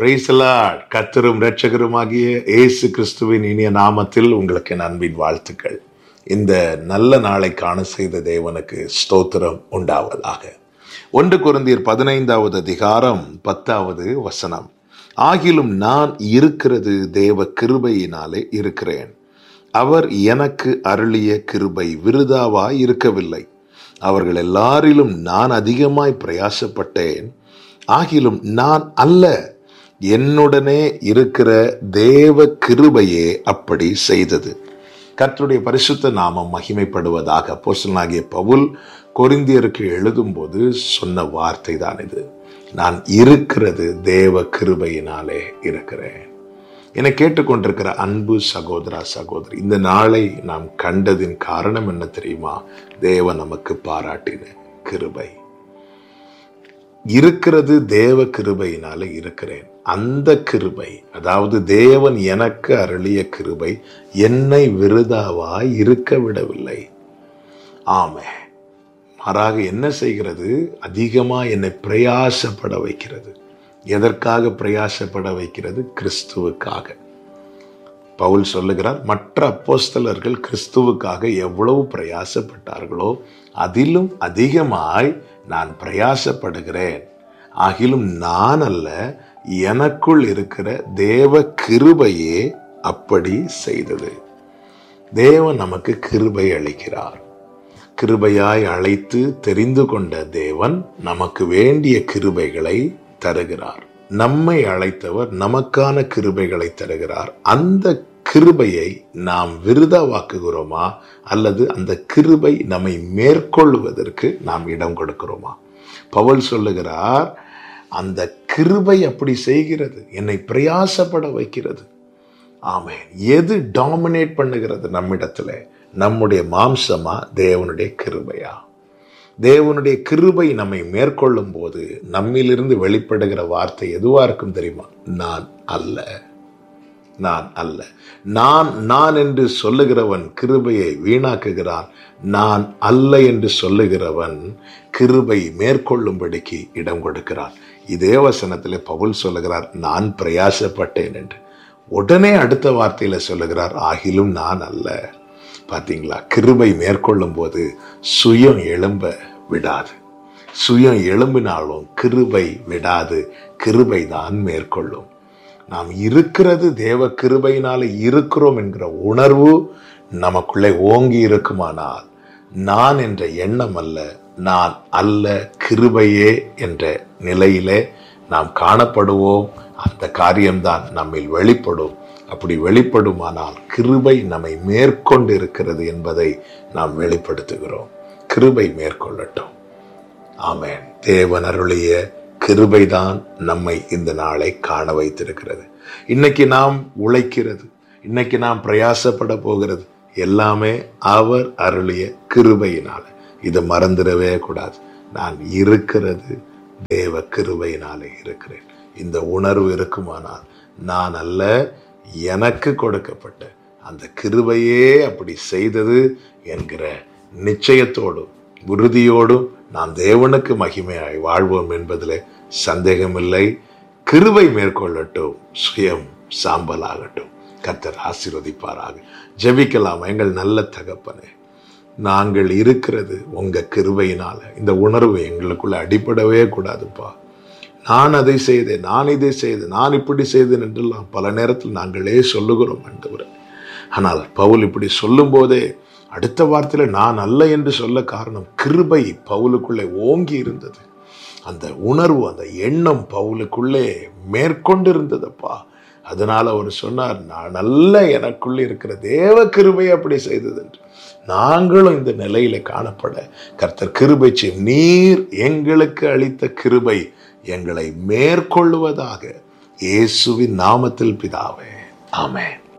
பிரைசலாட் கத்தரும் இரட்சகருமாகிய இயேசு கிறிஸ்துவின் இனிய நாமத்தில் உங்களுக்கு என் அன்பின் வாழ்த்துக்கள் இந்த நல்ல நாளை காண செய்த தேவனுக்கு ஸ்தோத்திரம் உண்டாவதாக ஒன்று குருந்தியர் பதினைந்தாவது அதிகாரம் பத்தாவது வசனம் ஆகிலும் நான் இருக்கிறது தேவ கிருபையினாலே இருக்கிறேன் அவர் எனக்கு அருளிய கிருபை விருதாவாய் இருக்கவில்லை அவர்கள் எல்லாரிலும் நான் அதிகமாய் பிரயாசப்பட்டேன் ஆகிலும் நான் அல்ல என்னுடனே இருக்கிற தேவ கிருபையே அப்படி செய்தது கர்த்தருடைய பரிசுத்த நாமம் மகிமைப்படுவதாக போஸ்டலாகிய பவுல் கொரிந்தியருக்கு எழுதும்போது சொன்ன வார்த்தை தான் இது நான் இருக்கிறது தேவ கிருபையினாலே இருக்கிறேன் என்னை கேட்டுக்கொண்டிருக்கிற அன்பு சகோதரா சகோதரி இந்த நாளை நாம் கண்டதின் காரணம் என்ன தெரியுமா தேவன் நமக்கு பாராட்டின கிருபை இருக்கிறது தேவ கிருபையினால இருக்கிறேன் அந்த கிருபை அதாவது தேவன் எனக்கு அருளிய கிருபை என்னை விருதாவாய் இருக்க விடவில்லை ஆமே மாறாக என்ன செய்கிறது அதிகமா என்னை பிரயாசப்பட வைக்கிறது எதற்காக பிரயாசப்பட வைக்கிறது கிறிஸ்துவுக்காக பவுல் சொல்லுகிறார் மற்ற அப்போஸ்தலர்கள் கிறிஸ்துவுக்காக எவ்வளவு பிரயாசப்பட்டார்களோ அதிலும் அதிகமாய் நான் பிரயாசப்படுகிறேன் ஆகிலும் நான் அல்ல எனக்குள் இருக்கிற தேவ கிருபையே அப்படி செய்தது தேவன் நமக்கு கிருபை அளிக்கிறார் கிருபையாய் அழைத்து தெரிந்து கொண்ட தேவன் நமக்கு வேண்டிய கிருபைகளை தருகிறார் நம்மை அழைத்தவர் நமக்கான கிருபைகளை தருகிறார் அந்த கிருபையை நாம் விருதாவாக்குகிறோமா அல்லது அந்த கிருபை நம்மை மேற்கொள்வதற்கு நாம் இடம் கொடுக்கிறோமா பவுல் சொல்லுகிறார் அந்த கிருபை அப்படி செய்கிறது என்னை பிரயாசப்பட வைக்கிறது ஆமேன் எது டாமினேட் பண்ணுகிறது நம்மிடத்துல நம்முடைய மாம்சமா தேவனுடைய கிருபையா தேவனுடைய கிருபை நம்மை மேற்கொள்ளும் போது நம்மிலிருந்து வெளிப்படுகிற வார்த்தை எதுவா இருக்கும் தெரியுமா நான் அல்ல நான் அல்ல நான் நான் என்று சொல்லுகிறவன் கிருபையை வீணாக்குகிறான் நான் அல்ல என்று சொல்லுகிறவன் கிருபை மேற்கொள்ளும்படிக்கு இடம் கொடுக்கிறான் இதே வசனத்தில் பவுல் சொல்லுகிறார் நான் பிரயாசப்பட்டேன் என்று உடனே அடுத்த வார்த்தையில சொல்லுகிறார் ஆகிலும் நான் அல்ல பார்த்தீங்களா கிருபை மேற்கொள்ளும் போது சுயம் எழும்ப விடாது சுயம் எழும்பினாலும் கிருபை விடாது கிருபை தான் மேற்கொள்ளும் நாம் இருக்கிறது தேவ கிருபையினால இருக்கிறோம் என்கிற உணர்வு நமக்குள்ளே ஓங்கி இருக்குமானால் நான் என்ற எண்ணம் அல்ல நான் அல்ல கிருபையே என்ற நிலையிலே நாம் காணப்படுவோம் அந்த காரியம்தான் நம்மில் வெளிப்படும் அப்படி வெளிப்படுமானால் கிருபை நம்மை மேற்கொண்டு இருக்கிறது என்பதை நாம் வெளிப்படுத்துகிறோம் கிருபை மேற்கொள்ளட்டும் ஆமேன் தேவன் அருளிய கிருபைதான் நம்மை இந்த நாளை காண வைத்திருக்கிறது இன்னைக்கு நாம் உழைக்கிறது இன்னைக்கு நாம் பிரயாசப்பட போகிறது எல்லாமே அவர் அருளிய கிருபையினால இதை மறந்துடவே கூடாது நான் இருக்கிறது தேவ கிருபையினாலே இருக்கிறேன் இந்த உணர்வு இருக்குமானால் நான் அல்ல எனக்கு கொடுக்கப்பட்ட அந்த கிருபையே அப்படி செய்தது என்கிற நிச்சயத்தோடும் உறுதியோடும் நாம் தேவனுக்கு மகிமையாய் வாழ்வோம் என்பதில் சந்தேகமில்லை கிருபை மேற்கொள்ளட்டும் சுயம் சாம்பலாகட்டும் கர்த்தர் ஆசீர்வதிப்பாராக ஜெபிக்கலாம் எங்கள் நல்ல தகப்பனே நாங்கள் இருக்கிறது உங்க கிருபையினால இந்த உணர்வு எங்களுக்குள்ள அடிப்படவே கூடாதுப்பா நான் அதை செய்தேன் நான் இதை செய்தேன் நான் இப்படி செய்தேன் என்றெல்லாம் பல நேரத்தில் நாங்களே சொல்லுகிறோம் ஆண்டவரே ஆனால் பவுல் இப்படி சொல்லும் போதே அடுத்த வார்த்தையில நான் அல்ல என்று சொல்ல காரணம் கிருபை பவுலுக்குள்ளே ஓங்கி இருந்தது அந்த உணர்வு அந்த எண்ணம் பவுலுக்குள்ளே மேற்கொண்டு இருந்ததப்பா அதனால அவர் சொன்னார் நான் நல்ல எனக்குள்ளே இருக்கிற தேவ கிருபை அப்படி செய்தது என்று நாங்களும் இந்த நிலையில காணப்பட கர்த்தர் கிருபை செய்யும் நீர் எங்களுக்கு அளித்த கிருபை எங்களை மேற்கொள்வதாக இயேசுவின் நாமத்தில் பிதாவே ஆமென்